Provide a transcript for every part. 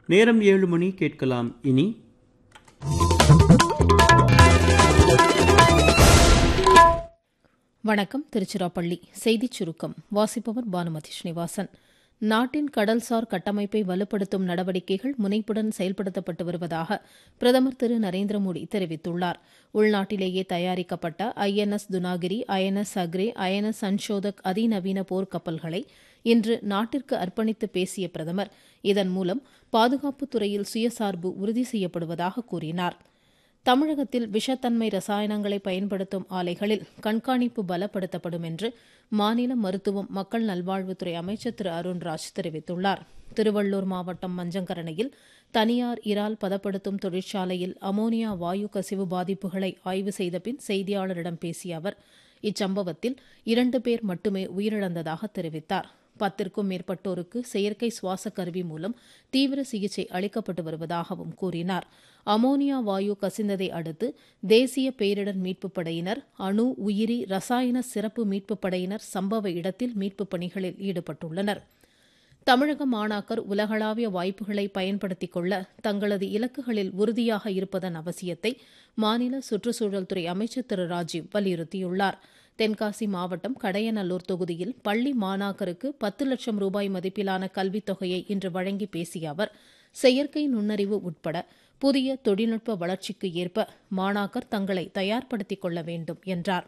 நேரம் ஏழு மணி கேட்கலாம் இனி வணக்கம் திருச்சிராப்பள்ளி செய்திச் சுருக்கம் வாசிப்பவர் பானுமதி ஸ்ரீனிவாசன் நாட்டின் கடல்சார் கட்டமைப்பை வலுப்படுத்தும் நடவடிக்கைகள் முனைப்புடன் செயல்படுத்தப்பட்டு வருவதாக பிரதமர் திரு நரேந்திர மோடி தெரிவித்துள்ளார் உள்நாட்டிலேயே தயாரிக்கப்பட்ட INS Dunagiri INS Agray INS Sanshodhak அதிநவீன போர்க்கப்பல்களை இன்று நாட்டிற்கு அர்ப்பணித்து பேசிய பிரதமர் இதன் மூலம் பாதுகாப்புத் துறையில் சுயசார்பு உறுதி செய்யப்படுவதாக கூறினார் தமிழகத்தில் விஷத்தன்மை ரசாயனங்களை பயன்படுத்தும் ஆலைகளில் கண்காணிப்பு பலப்படுத்தப்படும் என்று மாநில மருத்துவம் மக்கள் நல்வாழ்வுத்துறை அமைச்சர் திரு அருண்ராஜ் தெரிவித்துள்ளார் திருவள்ளூர் மாவட்டம் மஞ்சங்கரணையில் தனியார் இறால் பதப்படுத்தும் தொழிற்சாலையில் அமோனியா வாயு கசிவு பாதிப்புகளை ஆய்வு செய்த பின் செய்தியாளரிடம் பேசிய அவர் இச்சம்பவத்தில் இரண்டு பேர் மட்டுமே உயிரிழந்ததாக தெரிவித்தார் பத்திற்கும் மேற்பட்டோருக்கு செயற்கை சுவாச கருவி மூலம் தீவிர சிகிச்சை அளிக்கப்பட்டு வருவதாகவும் கூறினார் அமோனியா வாயு கசிந்ததை அடுத்து தேசிய பேரிடர் மீட்புப் படையினர் அணு உயிரி ரசாயன சிறப்பு மீட்புப் படையினர் சம்பவ இடத்தில் மீட்புப் பணிகளில் ஈடுபட்டுள்ளனர் தமிழக மாணாக்கர் உலகளாவிய வாய்ப்புகளை பயன்படுத்திக் கொள்ள தங்களது இலக்குகளில் உறுதியாக இருப்பதன் அவசியத்தை மாநில சுற்றுச்சூழல் துறை அமைச்சர் திரு ராஜீவ் வலியுறுத்தியுள்ளார் தென்காசி மாவட்டம் கடையநல்லூர் தொகுதியில் பள்ளி மாணாக்கருக்கு பத்து லட்சம் ரூபாய் மதிப்பிலான கல்வித் தொகையை இன்று வழங்கி பேசிய அவர் செயற்கை நுண்ணறிவு உட்பட புதிய தொழில்நுட்ப வளர்ச்சிக்கு ஏற்ப மாணாக்கர் தங்களை தயார்படுத்திக் கொள்ள வேண்டும் என்றார்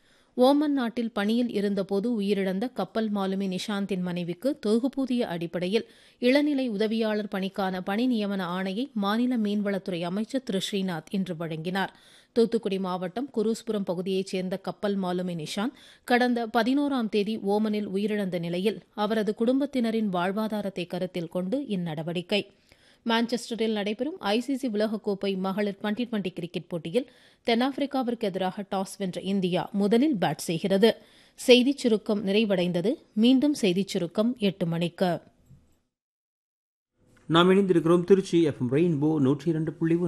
ஓமன் நாட்டில் பணியில் இருந்தபோது உயிரிழந்த கப்பல் மாலுமி நிஷாந்தின் மனைவிக்கு தொகுப்பூதிய அடிப்படையில் இளநிலை உதவியாளர் பணிக்கான பணி நியமன ஆணையை மாநில மீன்வளத்துறை அமைச்சர் திரு ஸ்ரீநாத் இன்று வழங்கினார் தூத்துக்குடி மாவட்டம் குரூஸ்புரம் பகுதியைச் சேர்ந்த கப்பல் மாலுமி நிஷாந்த் கடந்த பதினோராம் தேதி ஓமனில் உயிரிழந்த நிலையில் அவரது குடும்பத்தினரின் வாழ்வாதாரத்தை கருத்தில் கொண்டு இந்நடவடிக்கை மான்செஸ்டரில் நடைபெறும் ஐசிசி உலகக்கோப்பை மகளிர் டுவெண்டி டுவெண்டி கிரிக்கெட் போட்டியில் தென்னாப்பிரிக்காவிற்கு எதிராக டாஸ் வென்ற இந்தியா முதலில் பேட் செய்கிறது செய்திச் சுருக்கம் நிறைவடைந்தது மீண்டும் செய்திச் சுருக்கம் எட்டு மணிக்கு நாம் இணைந்திருக்கிறோம் திருச்சி எஃப்எம் ரெயின்போ நூற்றி இரண்டு புள்ளி